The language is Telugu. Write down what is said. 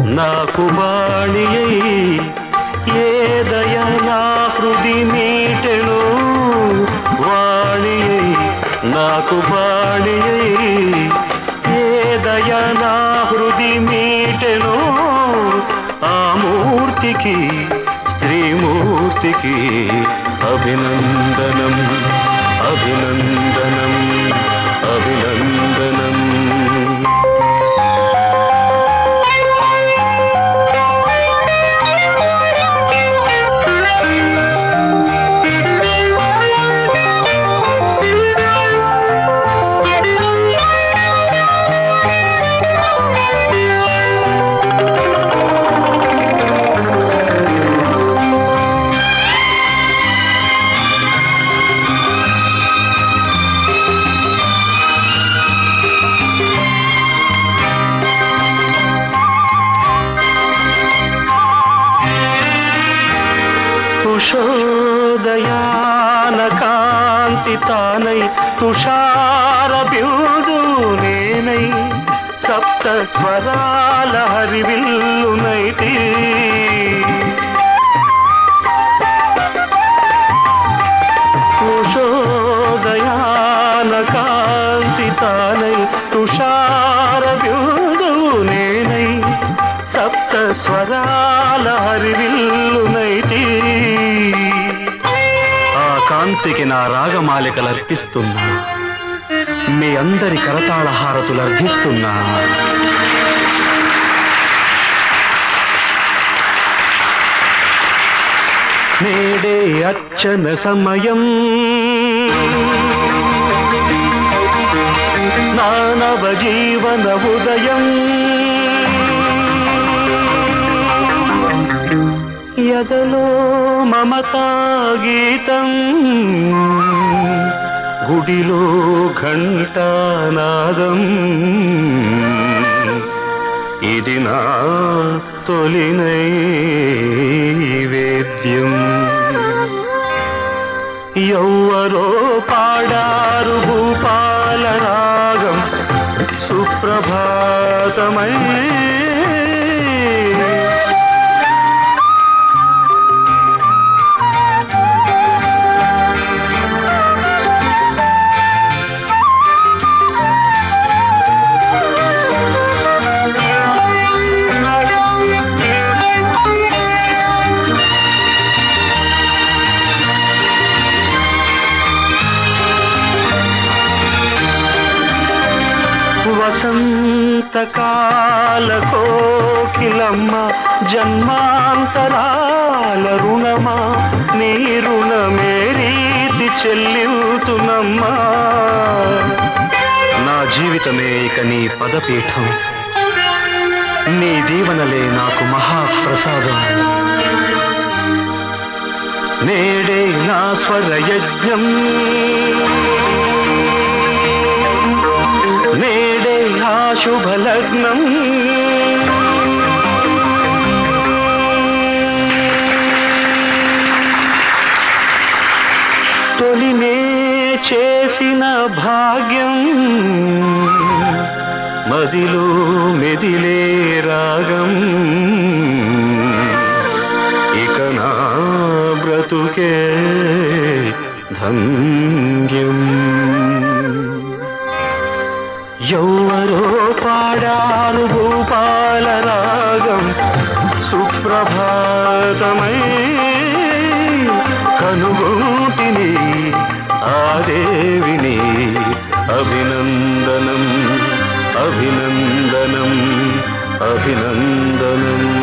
నాకు బాణియై ఏదయ నా హృది మీటెను వాణియై నాకు బాణియై ఏదయ నా హృది మీటెను ఆ మూర్తికి స్త్రీమూర్తికి అభినందనం అభినందనం అభినందనం ఉషోదయాన కాంతి తానై తుషార బిందు నేనై సప్త స్వరాల హరివిల్లునైతి ఉషోదయాన కాంతి తానై తుషార బిందు నేనై సప్త స్వరాల హరివిల్లునైతి ఆ కాంతికి నా రాగమాలికలు అర్పిస్తున్నా మీ అందరి కరతాళ హారతులు అర్పిస్తున్నా నేడే అర్చన సమయం నానవ జీవన ఉదయం ఎదలో మమతా గీతం గుడిలో ఘంటానాదం ఇది నా తొలి నైవేద్యం ఎవ్వరో పాడారు భూపాల రాగం సుప్రభాతమై వసంతకాల కోకిలమ్మ జన్మాంతరాల రుణమా నీ రుణమే రీతి చెల్లివుతునమ్మా నా జీవితమే ఇక నీ పదపీఠం నీ దీవనలే నాకు మహాప్రసాదం నేడే నా స్వరయజ్ఞం నేడే ఆ శుభలగ్నం తొలినే చేసిన భాగ్యం మదిలో మెదిలే రాగం ఇక నా బ్రతుకే ధన్యం ఎవ్వరో పాడారు భూపాల రాగం సుప్రభాతమై కనుగోటిని ఆ దేవిని అభినందనం అభినందనం అభినందనం